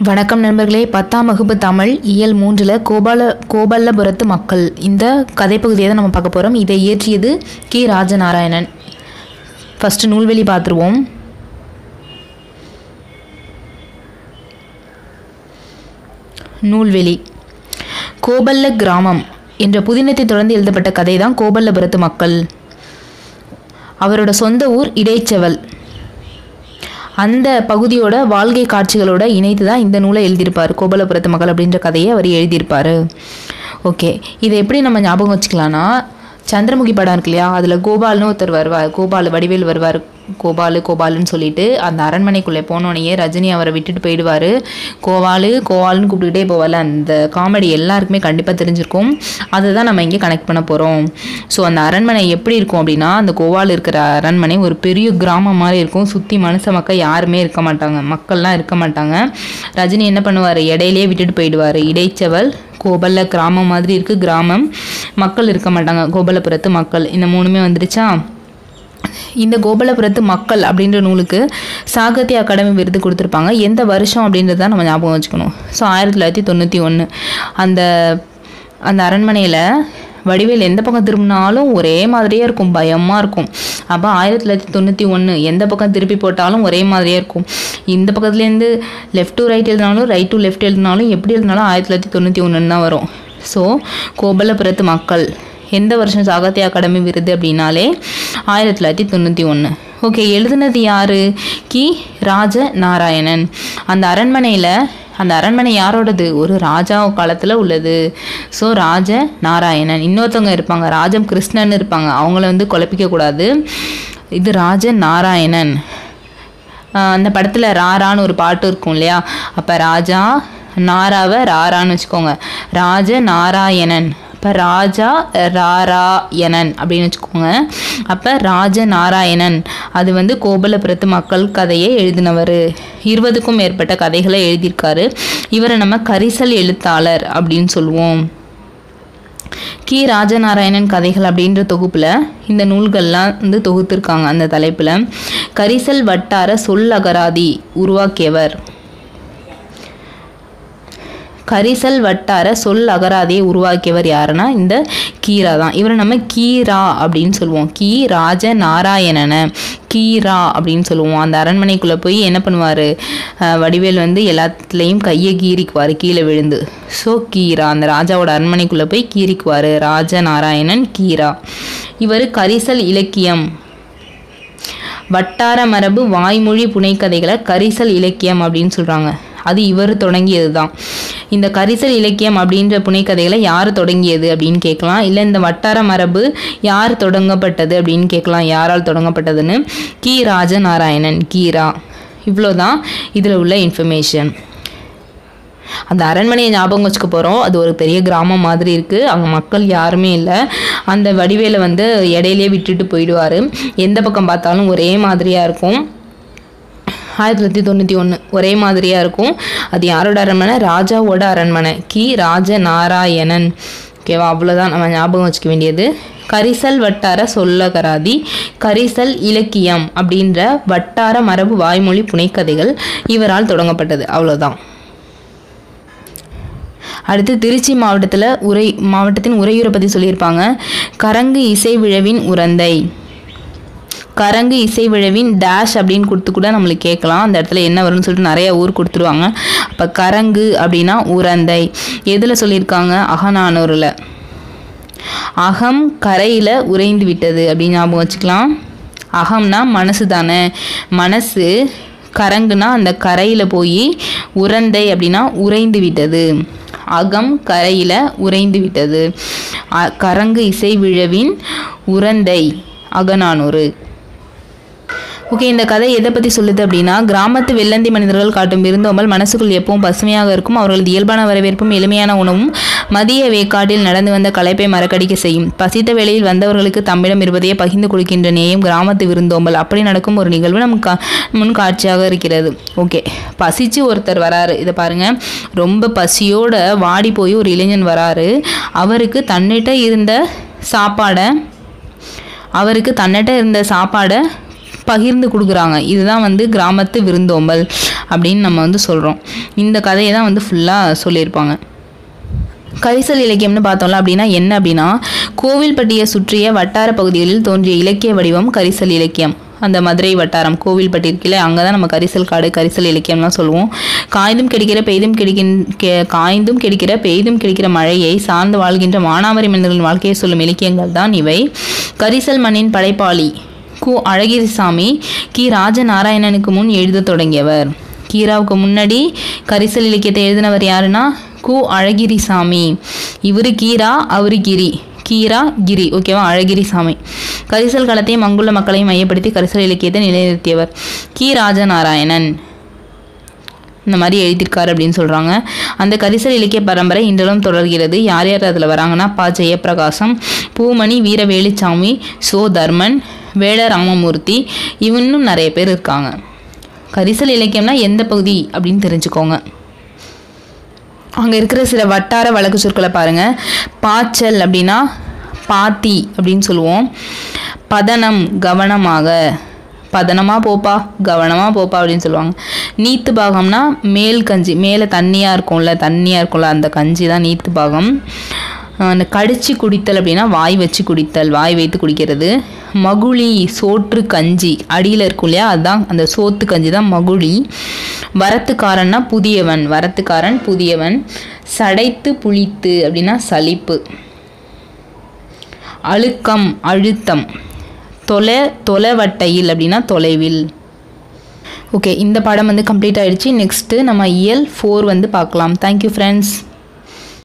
வணக்கம் நண்பர்களே பத்தாம் வகுப்பு தமிழ் இயல் மூன்றில் கோபால கோபல்லபுரத்து மக்கள் இந்த கதைப்பகுதியை தான் நம்ம பார்க்க போகிறோம் இதை இயற்றியது கி ராஜநாராயணன் ஃபஸ்ட்டு நூல்வெளி பார்த்துருவோம் நூல்வெளி கோபல்ல கிராமம் என்ற புதினத்தை தொடர்ந்து எழுதப்பட்ட கதை தான் கோபல்லபுரத்து மக்கள் அவரோட சொந்த ஊர் இடைச்செவல் அந்த பகுதியோட வாழ்க்கை காட்சிகளோட இணைத்து தான் இந்த நூலை எழுதியிருப்பார் கோபலபுரத்து மக்கள் அப்படின்ற கதையை அவர் எழுதியிருப்பார் ஓகே இதை எப்படி நம்ம ஞாபகம் வச்சுக்கலாம்னா சந்திரமுகி படம் இருக்கு இல்லையா அதில் கோபால்னு ஒருத்தர் வருவார் கோபால் வடிவேல் வருவார் கோபாலு கோபாலுன்னு சொல்லிட்டு அந்த அரண்மனைக்குள்ளே போனோடனே ரஜினி அவரை விட்டுட்டு போயிடுவார் கோவாலு கோவாலுன்னு கூப்பிட்டுக்கிட்டே போவார்ல அந்த காமெடி எல்லாருக்குமே கண்டிப்பாக தெரிஞ்சிருக்கும் அதை தான் நம்ம இங்கே கனெக்ட் பண்ண போகிறோம் ஸோ அந்த அரண்மனை எப்படி இருக்கும் அப்படின்னா அந்த கோவால் இருக்கிற அரண்மனை ஒரு பெரிய கிராமம் மாதிரி இருக்கும் சுற்றி மனுஷ மக்கள் யாருமே இருக்க மாட்டாங்க மக்கள்லாம் இருக்க மாட்டாங்க ரஜினி என்ன பண்ணுவார் இடையிலே விட்டுட்டு போயிடுவார் இடைச்சவல் கோபல்ல கிராமம் மாதிரி இருக்குது கிராமம் மக்கள் இருக்க மாட்டாங்க கோபலபுரத்து மக்கள் இந்த மூணுமே வந்துடுச்சா இந்த கோபலபுரத்து மக்கள் அப்படின்ற நூலுக்கு சாகித்ய அகாடமி விருது கொடுத்துருப்பாங்க எந்த வருஷம் அப்படின்றது தான் நம்ம ஞாபகம் வச்சுக்கணும் ஸோ ஆயிரத்தி தொள்ளாயிரத்தி தொண்ணூற்றி ஒன்று அந்த அந்த அரண்மனையில் வடிவேல் எந்த பக்கம் திரும்பினாலும் ஒரே மாதிரியே இருக்கும் பயமாக இருக்கும் அப்போ ஆயிரத்தி தொள்ளாயிரத்தி தொண்ணூற்றி ஒன்று எந்த பக்கம் திருப்பி போட்டாலும் ஒரே மாதிரியே இருக்கும் இந்த பக்கத்துலேருந்து லெஃப்ட் டு ரைட் எழுதினாலும் ரைட் டு லெஃப்ட் எழுதினாலும் எப்படி எழுதினாலும் ஆயிரத்தி தொள்ளாயிரத்தி தொண்ணூற்றி ஒன்றுன்னு தான் வரும் ஸோ கோபலபுரத்து மக்கள் எந்த வருஷம் சாகித்ய அகாடமி விருது அப்படின்னாலே ஆயிரத்தி தொள்ளாயிரத்தி தொண்ணூற்றி ஒன்று ஓகே எழுதுனது யார் கி ராஜ நாராயணன் அந்த அரண்மனையில் அந்த அரண்மனை யாரோடது ஒரு ராஜா காலத்தில் உள்ளது ஸோ ராஜ நாராயணன் இன்னொருத்தவங்க இருப்பாங்க ராஜம் கிருஷ்ணன் இருப்பாங்க அவங்கள வந்து குழப்பிக்க கூடாது இது ராஜ நாராயணன் ஆஹ் அந்த படத்தில் ராரான்னு ஒரு பாட்டு இருக்கும் இல்லையா அப்போ ராஜா நாராவை ராரான்னு வச்சுக்கோங்க ராஜ நாராயணன் இப்போ ராஜா ராராயணன் அப்படின்னு வச்சுக்கோங்க அப்போ ராஜ நாராயணன் அது வந்து கோபலபுரத்து மக்கள் கதையை எழுதினவர் இருபதுக்கும் மேற்பட்ட கதைகளை எழுதியிருக்காரு இவரை நம்ம கரிசல் எழுத்தாளர் அப்படின்னு சொல்லுவோம் கி ராஜநாராயணன் கதைகள் அப்படின்ற தொகுப்பில் இந்த நூல்கள்லாம் வந்து தொகுத்திருக்காங்க அந்த தலைப்பில் கரிசல் வட்டார சொல்லகராதி உருவாக்கியவர் கரிசல் வட்டார சொல் அகராதியை உருவாக்கியவர் யாருன்னா இந்த கீரா தான் இவரை நம்ம கீரா அப்படின்னு சொல்லுவோம் கி ராஜ நாராயணனை கீரா அப்படின்னு சொல்லுவோம் அந்த அரண்மனைக்குள்ளே போய் என்ன பண்ணுவார் வடிவேல் வந்து எல்லாத்துலேயும் கையை கீறிக்குவார் கீழே விழுந்து ஸோ கீரா அந்த ராஜாவோட அரண்மனைக்குள்ளே போய் கீறிக்குவார் ராஜ நாராயணன் கீரா இவர் கரிசல் இலக்கியம் வட்டார மரபு வாய்மொழி புனைக்கதைகளை கரிசல் இலக்கியம் அப்படின்னு சொல்கிறாங்க அது இவர் தொடங்கியது தான் இந்த கரிசல் இலக்கியம் அப்படின்ற புனைக்கதைகளை யார் தொடங்கியது அப்படின்னு கேட்கலாம் இல்லை இந்த வட்டார மரபு யார் தொடங்கப்பட்டது அப்படின்னு கேட்கலாம் யாரால் தொடங்கப்பட்டதுன்னு கி ராஜநாராயணன் கீரா இவ்வளோதான் இதில் உள்ள இன்ஃபர்மேஷன் அந்த அரண்மனையை ஞாபகம் வச்சுக்க போகிறோம் அது ஒரு பெரிய கிராமம் மாதிரி இருக்குது அங்கே மக்கள் யாருமே இல்லை அந்த வடிவேலை வந்து இடையிலே விட்டுட்டு போயிடுவார் எந்த பக்கம் பார்த்தாலும் ஒரே மாதிரியாக இருக்கும் ஆயிரத்தி தொள்ளாயிரத்தி தொண்ணூற்றி ஒன்று ஒரே மாதிரியாக இருக்கும் அது யாரோட அரண்மனை ராஜாவோட அரண்மனை கி ராஜ நாராயணன் ஓகேவா அவ்வளோதான் நம்ம ஞாபகம் வச்சுக்க வேண்டியது கரிசல் வட்டார சொல்லகராதி கரிசல் இலக்கியம் அப்படின்ற வட்டார மரபு வாய்மொழி புனைக்கதைகள் இவரால் தொடங்கப்பட்டது அவ்வளோதான் அடுத்து திருச்சி மாவட்டத்தில் உரை மாவட்டத்தின் உரையுரை பற்றி சொல்லியிருப்பாங்க கரங்கு இசை விழவின் உரந்தை கரங்கு இசை விழவின் டேஷ் அப்படின்னு கொடுத்து கூட நம்மளுக்கு கேட்கலாம் அந்த இடத்துல என்ன வரும்னு சொல்லிட்டு நிறைய ஊர் கொடுத்துருவாங்க அப்போ கரங்கு அப்படின்னா உரந்தை எதில் சொல்லியிருக்காங்க அகநானூரில் அகம் கரையில் உறைந்து விட்டது அப்படின்னு ஞாபகம் வச்சுக்கலாம் அகம்னா மனசு தானே மனசு கரங்குனா அந்த கரையில் போய் உரந்தை அப்படின்னா உறைந்து விட்டது அகம் கரையில் உறைந்து விட்டது அ- கரங்கு இசை விழவின் உரந்தை அகநானூறு ஓகே இந்த கதை எதை பற்றி சொல்லுது அப்படின்னா கிராமத்து வெள்ளந்தி மனிதர்கள் காட்டும் விருந்தோம்பல் மனசுக்குள் எப்பவும் பசுமையாக இருக்கும் அவர்களது இயல்பான வரவேற்பும் எளிமையான உணவும் மதிய வேக்காட்டில் நடந்து வந்த களைப்பை மறக்கடிக்க செய்யும் பசித்த வேளையில் வந்தவர்களுக்கு தம்மிடம் இருப்பதையே பகிர்ந்து கொடுக்கின்ற நேயம் கிராமத்து விருந்தோம்பல் அப்படி நடக்கும் ஒரு நிகழ்வு நமக்கு கா- முன் காட்சியாக இருக்கிறது ஓகே பசிச்சு ஒருத்தர் வராரு இதை பாருங்க ரொம்ப பசியோட வாடி போய் ஒரு இளைஞன் வராரு அவருக்கு தன்னிட்ட இருந்த சாப்பாடை அவருக்கு தன்னிட்ட இருந்த சாப்பாடை பகிர்ந்து கொடுக்குறாங்க இதுதான் வந்து கிராமத்து விருந்தோம்பல் அப்படின்னு நம்ம வந்து சொல்கிறோம் இந்த கதையை தான் வந்து ஃபுல்லாக சொல்லியிருப்பாங்க கரிசல் இலக்கியம்னு பார்த்தோம்ல அப்படின்னா என்ன அப்படின்னா கோவில்பட்டியை சுற்றிய வட்டார பகுதிகளில் தோன்றிய இலக்கிய வடிவம் கரிசல் இலக்கியம் அந்த மதுரை வட்டாரம் கோவில்பட்டி இருக்குல்ல அங்கே தான் நம்ம கரிசல் காடு கரிசல் இலக்கியம்லாம் சொல்லுவோம் காய்ந்தும் கிடைக்கிற பெய்தும் கிடைக்கின் கே- காய்ந்தும் கிடைக்கிற பெய்தும் கிடைக்கிற மழையை சார்ந்து வாழ்கின்ற மானாவரி மனிதர்களின் வாழ்க்கையை சொல்லும் இலக்கியங்கள் தான் இவை கரிசல் மண்ணின் படைப்பாளி கு அழகிரிசாமி கி ராஜநாராயணனுக்கு முன் எழுதத் தொடங்கியவர் கீராவுக்கு முன்னாடி கரிசல் இலக்கியத்தை எழுதினவர் யாருன்னா கு அழகிரிசாமி இவர் கீரா அவரு கிரி கீரா கிரி ஓகேவா அழகிரிசாமி கரிசல் களத்தையும் அங்குள்ள மக்களையும் மையப்படுத்தி கரிசல் இலக்கியத்தை நிலைநிறுத்தியவர் கி ராஜநாராயணன் இந்த மாதிரி எழுதியிருக்காரு அப்படின்னு சொல்கிறாங்க அந்த கரிசல் இலக்கிய பரம்பரை இன்றளவும் தொடர்கிறது யார் யார் அதில் வராங்கன்னா ப ஜெயப்பிரகாசம் பூமணி வீரவேலுச்சாமி சோ தர்மன் வேட ராமமூர்த்தி இன்னும் நிறைய பேர் இருக்காங்க கரிசல் இலக்கியம்னா எந்த பகுதி அப்படின்னு தெரிஞ்சுக்கோங்க அங்கே இருக்கிற சில வட்டார வழக்கு சொற்களை பாருங்கள் பாய்ச்சல் அப்படின்னா பாத்தி அப்படின்னு சொல்லுவோம் பதனம் கவனமாக பதனமாக போப்பா கவனமாக போப்பா அப்படின்னு சொல்லுவாங்க நீத்து பாகம்னா மேல் கஞ்சி மேலே தண்ணியாக இருக்கும்ல தண்ணியாக இருக்கும்ல அந்த கஞ்சி தான் நீத்து பாகம் அஹ் அந்த கடிச்சு குடித்தல் அப்படின்னா வாய் வச்சு குடித்தல் வாய் வைத்து குடிக்கிறது மகுழி சோற்று கஞ்சி அடியில் இருக்கும் இல்லையா அதுதான் அந்த சோத்து கஞ்சி தான் மகுழி வரத்துக்காரன்னா புதியவன் வரத்துக்காரன் புதியவன் சடைத்து புளித்து அப்படின்னா சலிப்பு அழுக்கம் அழுத்தம் தொலை தொலைவட்டையில் அப்படின்னா தொலைவில் ஓகே இந்த பாடம் வந்து கம்ப்ளீட் ஆயிடுச்சு நெக்ஸ்ட்டு நம்ம இயல் ஃபோர் வந்து பார்க்கலாம் தேங்க்யூ ஃப்ரெண்ட்ஸ்